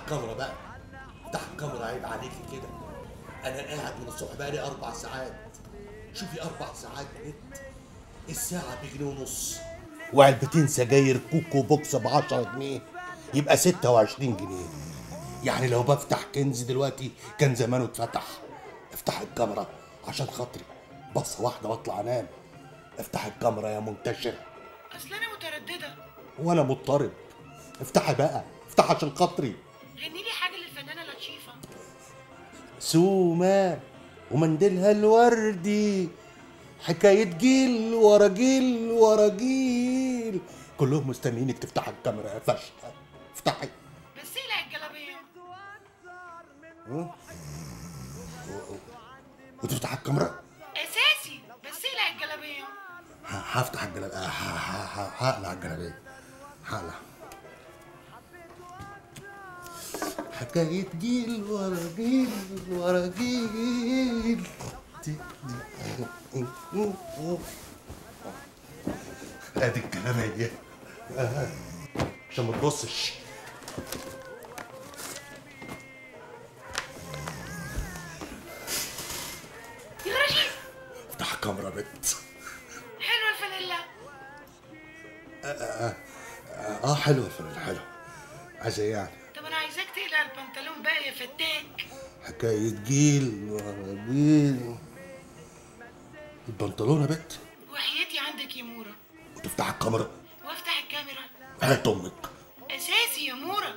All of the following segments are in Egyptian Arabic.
الكاميرا بقى افتح الكاميرا عيب عليكي كده انا قاعد من الصبح بقالي اربع ساعات شوفي اربع ساعات نت الساعة بجنيه ونص وعلبتين سجاير كوكو بوكس ب 10 جنيه يبقى 26 جنيه يعني لو بفتح كنز دلوقتي كان زمانه اتفتح افتح الكاميرا عشان خاطري بصة واحدة واطلع انام افتح الكاميرا يا منتشر اصل انا متردده وانا مضطرب افتحي بقى افتح عشان خاطري غني لي حاجه للفنانه لطيفه سومة ومنديلها الوردي حكاية جيل ورا جيل ورا جيل كلهم مستنيينك تفتح الكاميرا يا فشخة افتحي بس اقلع الجلابيه وتفتح الكاميرا اساسي بس اقلع الجلابيه ه- هفتح الجلابية ه- ه- ه- هقلع الجلابية هقلع حكاية جيل ورا جيل ورا جيل ادي الجلابية آه. عشان ما تبصش يا رشيد افتح الكاميرا يا بنت حلوه الفانيلا اه حلوة الفنان حلوة عايزة ايه يعني طب انا عايزاك تقلع البنطلون بقى يا فتاك حكاية جيل ورا جيل البنطلون يا بنت وحياتي عندك يا مورا وتفتح الكاميرا وافتح الكاميرا هات امك اساسي يا مورا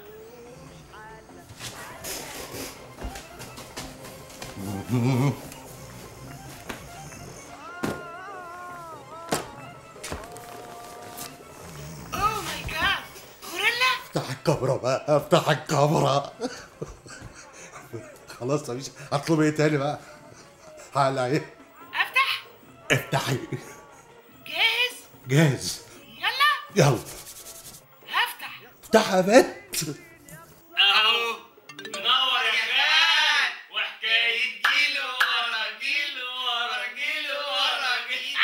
اوه ماي جاد غوريلا افتح الكاميرا بقى افتح الكاميرا خلاص مفيش هطلب ايه تاني بقى هقلع ايه افتح افتحي جاهز جاهز يلا يلا هفتح افتحها يا بنت اهو منور يا خال وحكايه جيل ورا جيل ورا جيل ورا جيل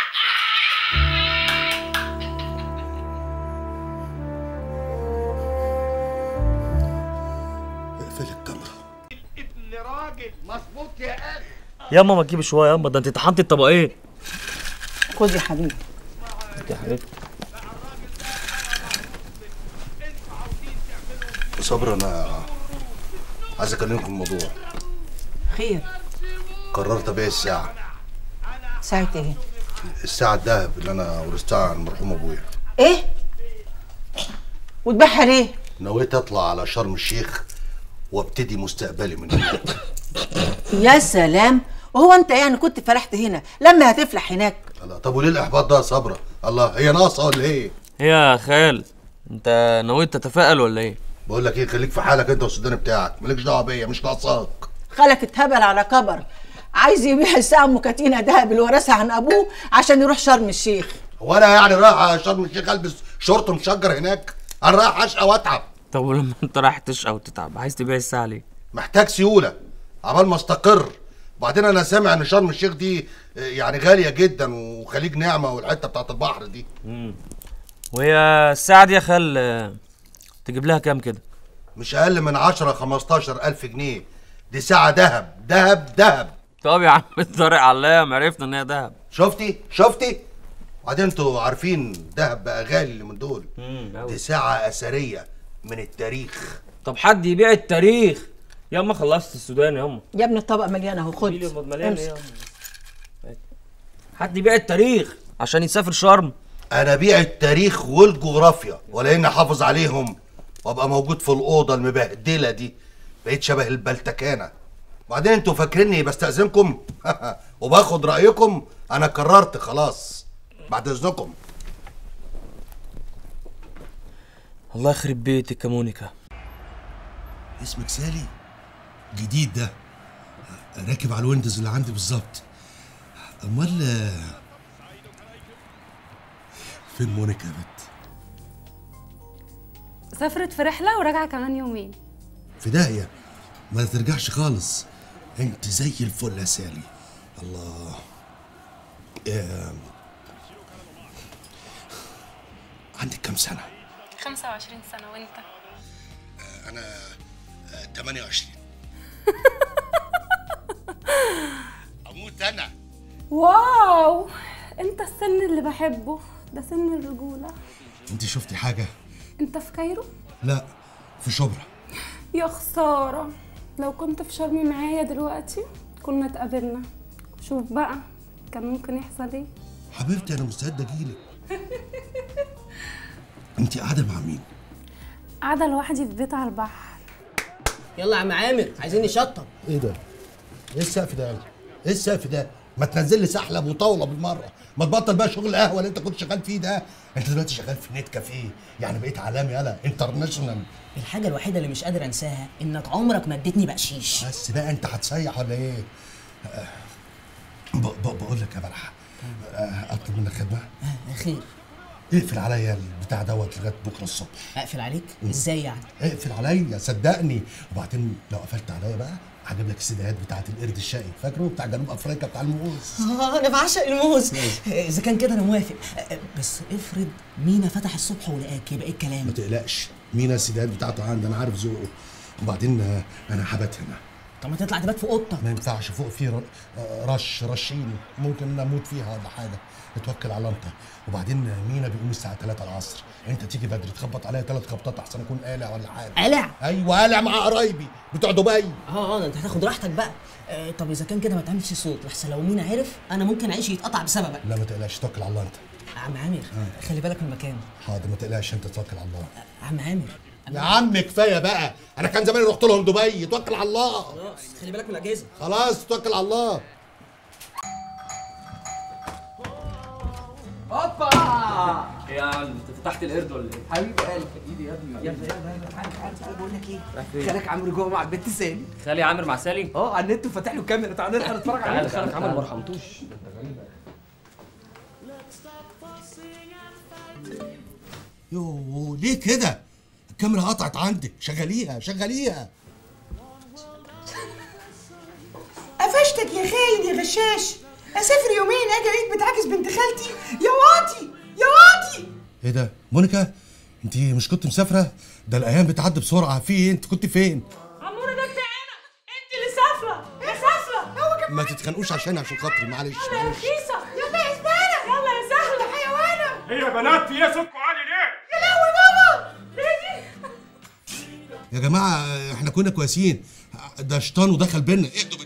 اقفل الكاميرا ياما ما تجيب شويه ياما ده انت طحنتي الطبقين خد يا حبيبي يا حبيبتي صبر انا عايز اكلمكم في الموضوع خير قررت ابيع الساعة ساعة ايه؟ الساعة الذهب اللي انا ورثتها عن المرحوم ابويا ايه؟ وتبيعها ليه؟ نويت اطلع على شرم الشيخ وابتدي مستقبلي من هناك يا سلام وهو انت يعني كنت فلحت هنا لما هتفلح هناك الله طب وليه الاحباط ده يا صبرا الله هي ناقصه ولا ايه يا خال انت نويت تتفائل ولا ايه بقول لك ايه خليك في حالك انت والسوداني بتاعك مالكش دعوه بيا مش ناقصاك خالك اتهبل على كبر عايز يبيع الساعة ام كاتينا دهب اللي ورثها عن ابوه عشان يروح شرم الشيخ هو انا يعني رايح شرم الشيخ البس شورت مشجر هناك انا رايح اشقى واتعب طب ولما انت رايح تشقى وتتعب عايز تبيع الساعه ليه محتاج سيوله عبال ما استقر وبعدين انا سامع ان شرم الشيخ دي آه، يعني غاليه جدا وخليج نعمه والحته بتاعت البحر دي وهي الساعه دي يا خال آه، تجيب لها كام كده مش اقل من 10 15 الف جنيه دي ساعه ذهب ذهب ذهب طب يا عم طارق علام عرفنا ان هي دهب شفتي شفتي وبعدين انتوا عارفين دهب بقى غالي اللي من دول دي ساعه اثريه من التاريخ طب حد يبيع التاريخ ياما خلصت السودان ياما يا ابني الطبق مليان اهو خد مليان ايه امسك. ياما حد يبيع التاريخ عشان يسافر شرم انا بيع التاريخ والجغرافيا ولان احافظ عليهم وابقى موجود في الاوضه المبهدله دي بقيت شبه البلتكانه وبعدين انتوا فاكريني بستأذنكم وباخد رأيكم انا قررت خلاص بعد اذنكم الله يخرب بيتك يا مونيكا اسمك سالي جديد ده راكب على الويندوز اللي عندي بالظبط امال فين مونيكا يا بت سافرت في رحلة وراجعة كمان يومين في داهيه ما ترجعش خالص انت زي الفل يا سالي الله آه. عندك كام سنه 25 سنة وانت انا آه، 28 اموت انا واو انت السن اللي بحبه ده سن الرجولة انت شفتي حاجه انت في كايرو لا في شبرا يا خسارة لو كنت في شرم معايا دلوقتي كنا اتقابلنا شوف بقى كان ممكن يحصل ايه حبيبتي انا مستعد اجيلك انت قاعده مع مين قاعدة لوحدي في بيت على البحر يلا يا عم عامر عايزين نشطب ايه ده ايه السقف ده يالا؟ ايه السقف ده ما تنزل لي سحلب وطاوله بالمره ما تبطل بقى شغل القهوه اللي انت كنت شغال فيه ده انت دلوقتي شغال في نت كافيه يعني بقيت عالمي يالا انترناشونال الحاجة الوحيدة اللي مش قادر انساها انك عمرك ما اديتني بقشيش بس بقى انت هتسيح ولا ايه آه، ب- ب- بقول لك يا بلح آه، اطلب منك خدمه آه خير اقفل عليا البتاع دوت لغايه بكره الصبح اقفل عليك ازاي يعني اقفل عليا صدقني وبعدين لو قفلت عليا بقى هجيب لك السيديهات بتاعت القرد الشقي فاكره بتاع جنوب افريقيا بتاع الموز اه انا بعشق الموز آه، اذا كان كده انا موافق آه، بس افرض مينا فتح الصبح ولقاك يبقى ايه الكلام ما تقلقش مينا السيديهات بتاعته عندي انا عارف ذوقه وبعدين آه، انا هبات هنا طب ما تطلع تبات في اوضتك ما ينفعش فوق في ر- آه، رش رشين ممكن اموت فيها ولا حاجه اتوكل على انت وبعدين مينا بيقوم الساعه 3 العصر انت تيجي بدري تخبط عليا ثلاث خبطات احسن اكون قالع ولا حاجه قلع ايوه قالع مع قرايبي بتوع دبي اه اه ده انت هتاخد راحتك بقى آه طب اذا كان كده ما تعملش صوت لحسن لو مينا عرف انا ممكن عيشي يتقطع بسببك لا ما تقلقش توكل على الله انت عم عامر خلي بالك من المكان حاضر ما تقلقش انت توكل على الله عم عامر يا عم كفايه بقى انا كان زماني رحت لهم دبي توكل على الله خلاص خلي بالك من الاجهزه خلاص توكل على الله هوبا ايه يا عم انت فتحت القرد ولا ايه؟ حبيب قلبي ايدي يا ابني يلا يلا يلا تعالى تعالى تعالى بقول لك ايه خالك عمرو جوه مع البنت سالي خالي عامر مع سالي اه على النت وفاتح له الكاميرا تعالى نلحق نتفرج عليه تعالى خالك عامر ما رحمتوش يوه ليه كده الكاميرا قطعت عندك شغليها شغليها قفشتك يا خاين يا غشاش اسافر يومين اجي الاقيك بتعاكس بنت خالتي يا واطي يا واطي ايه ده مونيكا انت مش كنت مسافره ده الايام بتعدي بسرعه في ايه انت كنت فين عموره ده بتاعنا انت اللي سافره يا سافره هو كمان ما تتخانقوش عشان عشان خاطري معلش يا معلش رخيصه يلا يا زباله يلا يا سهله حيوانه ايه يا بنات في ايه صوتكم عالي ليه؟ يا لهوي بابا ايه دي يا جماعه احنا كنا كويسين ده شيطان ودخل بينا اهدوا